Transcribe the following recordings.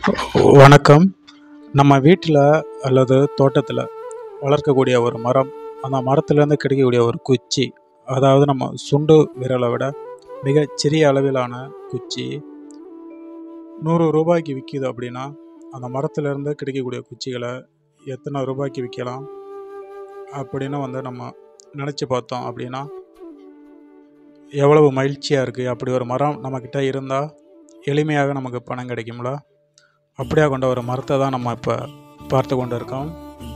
வணக்கம் நம்ம வீட்டில் அல்லது தோட்டத்தில் வளர்க்கக்கூடிய ஒரு மரம் அந்த மரத்துலேருந்து கிடைக்கக்கூடிய ஒரு குச்சி அதாவது நம்ம சுண்டு விரலை விட மிகச் சிறிய அளவிலான குச்சி நூறு ரூபாய்க்கு விற்கிது அப்படின்னா அந்த மரத்துலேருந்து கிடைக்கக்கூடிய குச்சிகளை எத்தனை ரூபாய்க்கு விற்கலாம் அப்படின்னு வந்து நம்ம நினச்சி பார்த்தோம் அப்படின்னா எவ்வளவு மகிழ்ச்சியாக இருக்குது அப்படி ஒரு மரம் நம்மக்கிட்ட இருந்தால் எளிமையாக நமக்கு பணம் கிடைக்கும்ல அப்படியா கொண்ட ஒரு மரத்தை தான் நம்ம இப்போ பார்த்து கொண்டு இருக்கோம்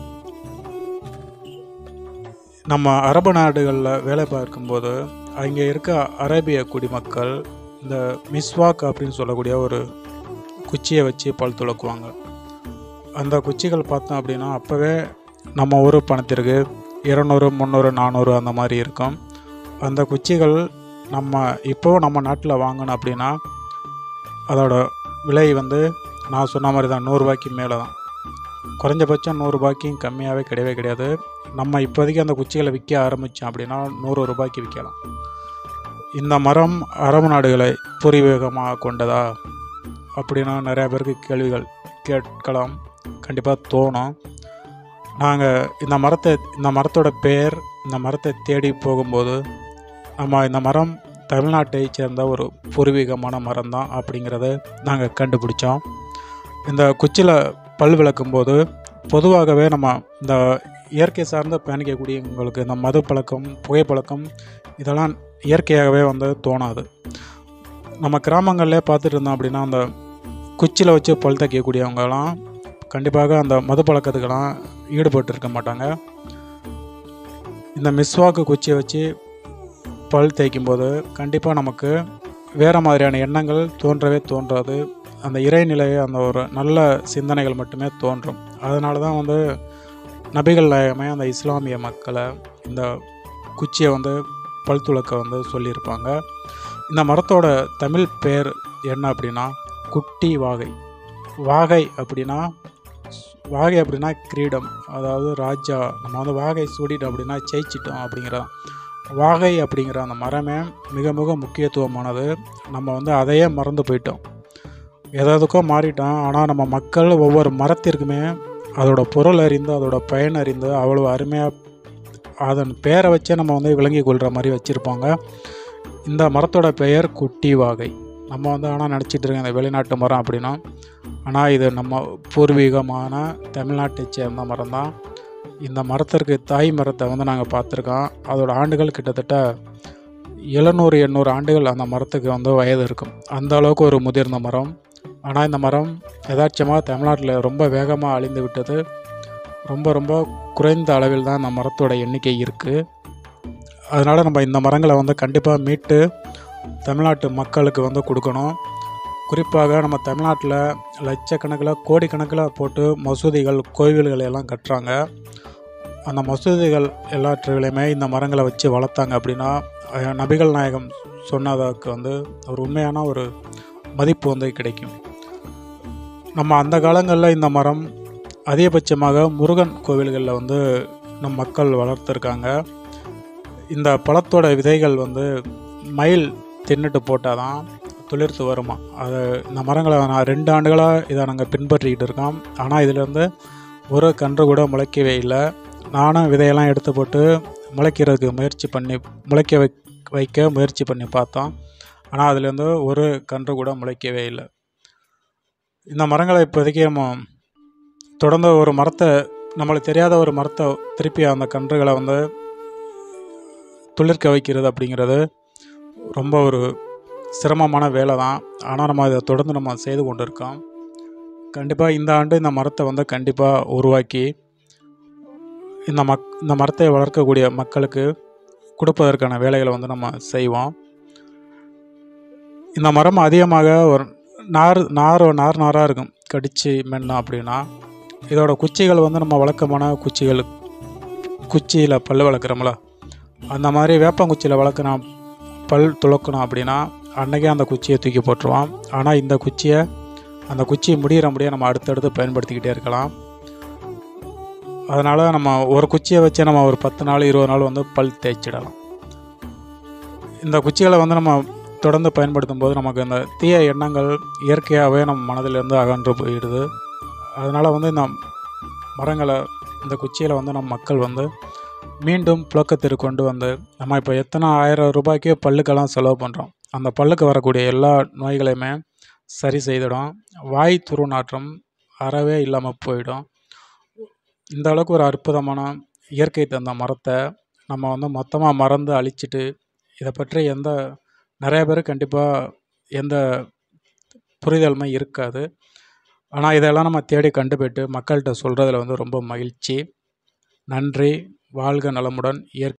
நம்ம அரபு நாடுகளில் வேலை பார்க்கும்போது அங்கே இருக்க அரேபிய குடிமக்கள் இந்த மிஸ்வாக் அப்படின்னு சொல்லக்கூடிய ஒரு குச்சியை வச்சு பல் துளக்குவாங்க அந்த குச்சிகள் பார்த்தோம் அப்படின்னா அப்போவே நம்ம ஊர் பணத்திற்கு இரநூறு முந்நூறு நானூறு அந்த மாதிரி இருக்கும் அந்த குச்சிகள் நம்ம இப்போது நம்ம நாட்டில் வாங்கணும் அப்படின்னா அதோட விலை வந்து நான் சொன்ன மாதிரி தான் நூறுரூபாய்க்கு மேலே தான் குறைஞ்சபட்சம் நூறுரூபாய்க்கும் கம்மியாகவே கிடையவே கிடையாது நம்ம இப்போதைக்கு அந்த குச்சிகளை விற்க ஆரம்பித்தோம் அப்படின்னா நூறு ரூபாய்க்கு விற்கலாம் இந்த மரம் அரபு நாடுகளை பூர்வீகமாக கொண்டதா அப்படின்னா நிறையா பேருக்கு கேள்விகள் கேட்கலாம் கண்டிப்பாக தோணும் நாங்கள் இந்த மரத்தை இந்த மரத்தோட பேர் இந்த மரத்தை தேடி போகும்போது நம்ம இந்த மரம் தமிழ்நாட்டை சேர்ந்த ஒரு பூர்வீகமான மரம் தான் அப்படிங்கிறத நாங்கள் கண்டுபிடிச்சோம் இந்த குச்சியில் பல் விளக்கும்போது பொதுவாகவே நம்ம இந்த இயற்கை சார்ந்து பயணிக்கக்கூடியவங்களுக்கு இந்த மது பழக்கம் புகைப்பழக்கம் இதெல்லாம் இயற்கையாகவே வந்து தோணாது நம்ம கிராமங்கள்லேயே பார்த்துட்டு இருந்தோம் அப்படின்னா அந்த குச்சியில் வச்சு பல் தைக்கக்கூடியவங்கலாம் கண்டிப்பாக அந்த மது பழக்கத்துக்கெல்லாம் ஈடுபட்டு இருக்க மாட்டாங்க இந்த மிஸ்வாக்கு குச்சியை வச்சு பல் தேய்க்கும்போது கண்டிப்பாக நமக்கு வேறு மாதிரியான எண்ணங்கள் தோன்றவே தோன்றாது அந்த இறைநிலை அந்த ஒரு நல்ல சிந்தனைகள் மட்டுமே தோன்றும் அதனால தான் வந்து நபிகள் நாயகமே அந்த இஸ்லாமிய மக்களை இந்த குச்சியை வந்து பல் துளக்க வந்து சொல்லியிருப்பாங்க இந்த மரத்தோட தமிழ் பேர் என்ன அப்படின்னா குட்டி வாகை வாகை அப்படின்னா வாகை அப்படின்னா கிரீடம் அதாவது ராஜா நம்ம வந்து வாகை சூடிட்டோம் அப்படின்னா ஜெயிச்சிட்டோம் அப்படிங்கிறதான் வாகை அப்படிங்கிற அந்த மரமே மிக மிக முக்கியத்துவமானது நம்ம வந்து அதையே மறந்து போயிட்டோம் எதாவதுக்கோ மாறிட்டோம் ஆனால் நம்ம மக்கள் ஒவ்வொரு மரத்திற்குமே அதோட பொருள் அறிந்து அதோட பயன் அறிந்து அவ்வளோ அருமையாக அதன் பெயரை வச்சே நம்ம வந்து விளங்கி கொள்கிற மாதிரி வச்சுருப்பாங்க இந்த மரத்தோட பெயர் குட்டி வாகை நம்ம வந்து ஆனால் நினச்சிட்டு இருக்கோம் இந்த வெளிநாட்டு மரம் அப்படின்னா ஆனால் இது நம்ம பூர்வீகமான தமிழ்நாட்டை சேர்ந்த மரம் தான் இந்த மரத்திற்கு தாய் மரத்தை வந்து நாங்கள் பார்த்துருக்கோம் அதோட ஆண்டுகள் கிட்டத்தட்ட எழுநூறு எண்ணூறு ஆண்டுகள் அந்த மரத்துக்கு வந்து வயது இருக்கும் அந்த அளவுக்கு ஒரு முதிர்ந்த மரம் ஆனால் இந்த மரம் யதார்த்தமாக தமிழ்நாட்டில் ரொம்ப வேகமாக அழிந்து விட்டது ரொம்ப ரொம்ப குறைந்த அளவில் தான் இந்த மரத்தோட எண்ணிக்கை இருக்குது அதனால் நம்ம இந்த மரங்களை வந்து கண்டிப்பாக மீட்டு தமிழ்நாட்டு மக்களுக்கு வந்து கொடுக்கணும் குறிப்பாக நம்ம தமிழ்நாட்டில் லட்சக்கணக்கில் கோடிக்கணக்கில் போட்டு மசூதிகள் கோவில்கள் எல்லாம் கட்டுறாங்க அந்த மசூதிகள் எல்லாற்றுகளையுமே இந்த மரங்களை வச்சு வளர்த்தாங்க அப்படின்னா அஹ், நபிகள் நாயகம் சொன்னதற்கு வந்து ஒரு உண்மையான ஒரு மதிப்பு வந்து கிடைக்கும் நம்ம அந்த காலங்களில் இந்த மரம் அதிகபட்சமாக முருகன் கோவில்களில் வந்து நம் மக்கள் வளர்த்துருக்காங்க இந்த பழத்தோட விதைகள் வந்து மயில் தின்னுட்டு போட்டால் தான் துளிர்த்து வருமா அது இந்த மரங்களை நான் ரெண்டு ஆண்டுகளாக இதை நாங்கள் பின்பற்றிக்கிட்டு இருக்கோம் ஆனால் இதிலேருந்து ஒரு கன்று கூட முளைக்கவே இல்லை நானும் விதையெல்லாம் எடுத்து போட்டு முளைக்கிறதுக்கு முயற்சி பண்ணி முளைக்க வை வைக்க முயற்சி பண்ணி பார்த்தோம் ஆனால் அதுலேருந்து ஒரு கன்று கூட முளைக்கவே இல்லை இந்த மரங்களை இப்போதைக்கு நம்ம தொடர்ந்து ஒரு மரத்தை நம்மளுக்கு தெரியாத ஒரு மரத்தை திருப்பி அந்த கன்றுகளை வந்து துளிர்க்க வைக்கிறது அப்படிங்கிறது ரொம்ப ஒரு சிரமமான வேலை தான் ஆனால் நம்ம அதை தொடர்ந்து நம்ம செய்து கொண்டு இருக்கோம் கண்டிப்பாக இந்த ஆண்டு இந்த மரத்தை வந்து கண்டிப்பாக உருவாக்கி இந்த மக் இந்த மரத்தை வளர்க்கக்கூடிய மக்களுக்கு கொடுப்பதற்கான வேலைகளை வந்து நம்ம செய்வோம் இந்த மரம் அதிகமாக ஒரு நார் நார் நார் நாராக இருக்கும் கடித்து மென்னோம் அப்படின்னா இதோட குச்சிகள் வந்து நம்ம வழக்கமான குச்சிகள் குச்சியில் பல் வளர்க்குறோம்ல அந்த மாதிரி வேப்பங்குச்சியில் வளர்க்கணும் பல் துளக்கணும் அப்படின்னா அன்றைக்கே அந்த குச்சியை தூக்கி போட்டுருவோம் ஆனால் இந்த குச்சியை அந்த குச்சி முடிகிற முடிய நம்ம அடுத்தடுத்து பயன்படுத்திக்கிட்டே இருக்கலாம் அதனால் நம்ம ஒரு குச்சியை வச்சு நம்ம ஒரு பத்து நாள் இருபது நாள் வந்து பல் தேய்ச்சிடலாம் இந்த குச்சிகளை வந்து நம்ம தொடர்ந்து பயன்படுத்தும் போது நமக்கு இந்த தீய எண்ணங்கள் இயற்கையாகவே நம்ம மனதிலிருந்து அகன்று போயிடுது அதனால் வந்து இந்த மரங்களை இந்த குச்சியில் வந்து நம்ம மக்கள் வந்து மீண்டும் புழக்கத்திற்கு கொண்டு வந்து நம்ம இப்போ எத்தனை ஆயிரம் ரூபாய்க்கு பல்லுக்கெல்லாம் செலவு பண்ணுறோம் அந்த பல்லுக்கு வரக்கூடிய எல்லா நோய்களையுமே சரி செய்திடும் வாய் துர்நாற்றம் அறவே இல்லாமல் போயிடும் இந்த அளவுக்கு ஒரு அற்புதமான இயற்கை தந்த மரத்தை நம்ம வந்து மொத்தமாக மறந்து அழிச்சிட்டு இதை பற்றி எந்த நிறைய பேர் கண்டிப்பாக எந்த புரிதலுமே இருக்காது ஆனால் இதெல்லாம் நம்ம தேடி கண்டுபிட்டு மக்கள்கிட்ட சொல்கிறதுல வந்து ரொம்ப மகிழ்ச்சி நன்றி வாழ்க நலமுடன் இயற்கை